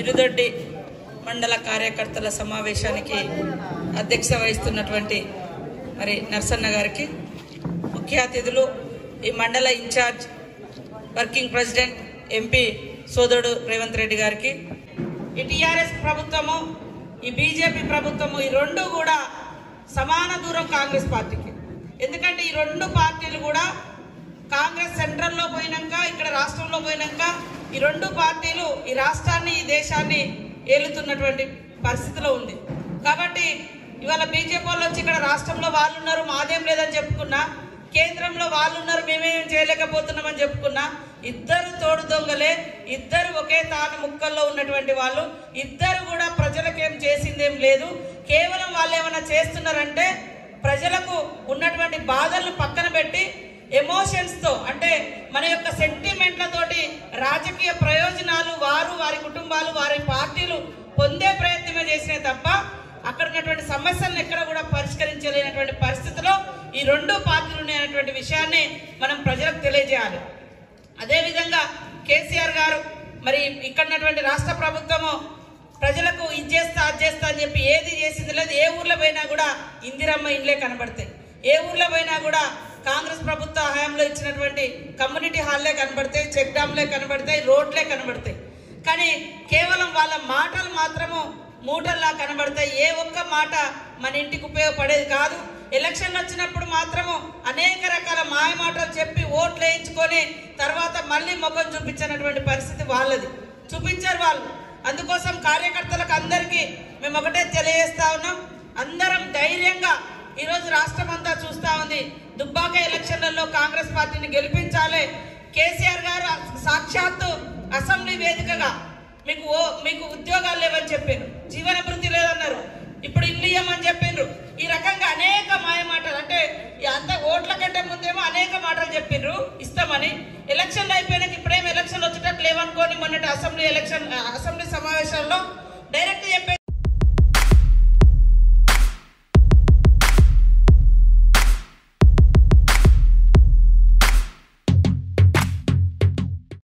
ఇరుదొడ్డి మండల కార్యకర్తల సమావేశానికి అధ్యక్ష వహిస్తున్నటువంటి మరి నర్సన్న గారికి ముఖ్య అతిథులు ఈ మండల ఇన్ఛార్జ్ వర్కింగ్ ప్రెసిడెంట్ ఎంపీ సోదరుడు రేవంత్ రెడ్డి గారికి ఈ టీఆర్ఎస్ ప్రభుత్వము ఈ బీజేపీ ప్రభుత్వము ఈ రెండు కూడా సమాన దూరం కాంగ్రెస్ పార్టీకి ఎందుకంటే ఈ రెండు పార్టీలు కూడా కాంగ్రెస్ సెంట్రల్లో పోయినాక ఇక్కడ రాష్ట్రంలో పోయినాక ఈ రెండు పార్టీలు ఈ రాష్ట్రాన్ని ఈ దేశాన్ని ఏలుతున్నటువంటి పరిస్థితిలో ఉంది కాబట్టి ఇవాళ బీజేపీ వాళ్ళు వచ్చి ఇక్కడ రాష్ట్రంలో వాళ్ళు ఉన్నారు మాదేం లేదని చెప్పుకున్నా కేంద్రంలో వాళ్ళు ఉన్నారు మేమేం చేయలేకపోతున్నామని చెప్పుకున్నా ఇద్దరు తోడు దొంగలే ఇద్దరు ఒకే తాను ముక్కల్లో ఉన్నటువంటి వాళ్ళు ఇద్దరు కూడా ప్రజలకేం చేసిందేం లేదు కేవలం వాళ్ళు ఏమైనా చేస్తున్నారంటే ప్రజలకు ఉన్నటువంటి బాధలను పక్కన పెట్టి ఎమోషన్స్ తో అంటే మన యొక్క సెంటిమెంట్లతోటి రాజకీయ ప్రయోజనాలు వారు వారి కుటుంబాలు వారి పార్టీలు పొందే ప్రయత్నమే చేసినే తప్ప అక్కడ ఉన్నటువంటి సమస్యలను ఎక్కడ కూడా పరిష్కరించలేనటువంటి పరిస్థితిలో ఈ రెండు పార్టీలు ఉన్నాయనేటువంటి విషయాన్ని మనం ప్రజలకు తెలియజేయాలి అదేవిధంగా కేసీఆర్ గారు మరి ఇక్కడ ఉన్నటువంటి రాష్ట్ర ప్రభుత్వము ప్రజలకు ఇది చేస్తా అది చేస్తా అని చెప్పి ఏది చేసింది లేదు ఏ ఊర్లో పోయినా కూడా ఇందిరమ్మ ఇండ్లే కనబడతాయి ఏ ఊర్లో పోయినా కూడా కాంగ్రెస్ ప్రభుత్వ హయాంలో ఇచ్చినటువంటి కమ్యూనిటీ హాల్లే కనబడతాయి చెక్ డ్యామ్లే కనబడతాయి రోడ్లే కనబడతాయి కానీ కేవలం వాళ్ళ మాటలు మాత్రము మూటల్లా కనబడతాయి ఏ ఒక్క మాట మన ఇంటికి ఉపయోగపడేది కాదు ఎలక్షన్ వచ్చినప్పుడు మాత్రము అనేక రకాల మాయ మాటలు చెప్పి ఓట్లు వేయించుకొని తర్వాత మళ్ళీ ముఖం చూపించినటువంటి పరిస్థితి వాళ్ళది చూపించారు వాళ్ళు అందుకోసం కార్యకర్తలకు అందరికీ మేము ఒకటే తెలియజేస్తా ఉన్నాం అందరం ధైర్యంగా ఈరోజు రాష్ట్రం అంతా చూస్తా ఉంది దుబ్బాక ఎలక్షన్లలో కాంగ్రెస్ పార్టీని గెలిపించాలి కేసీఆర్ గారు సాక్షాత్తు అసెంబ్లీ వేదికగా మీకు ఓ మీకు ఉద్యోగాలు లేవని చెప్పారు జీవన భృతి లేదన్నారు ఇప్పుడు ఇల్లు ఇయ్యమని చెప్పిండ్రు ఈ రకంగా అనేక మాయ మాటలు అంటే ఈ అంత ఓట్ల కంటే ముందేమో అనేక మాటలు చెప్పిండ్రు ఇస్తామని ఎలక్షన్లు అయిపోయినాక ఇప్పుడేం ఎలక్షన్లు వచ్చేటట్టు లేవనుకోని మొన్నటి అసెంబ్లీ ఎలక్షన్ అసెంబ్లీ సమావేశాల్లో డైరెక్ట్ చెప్పే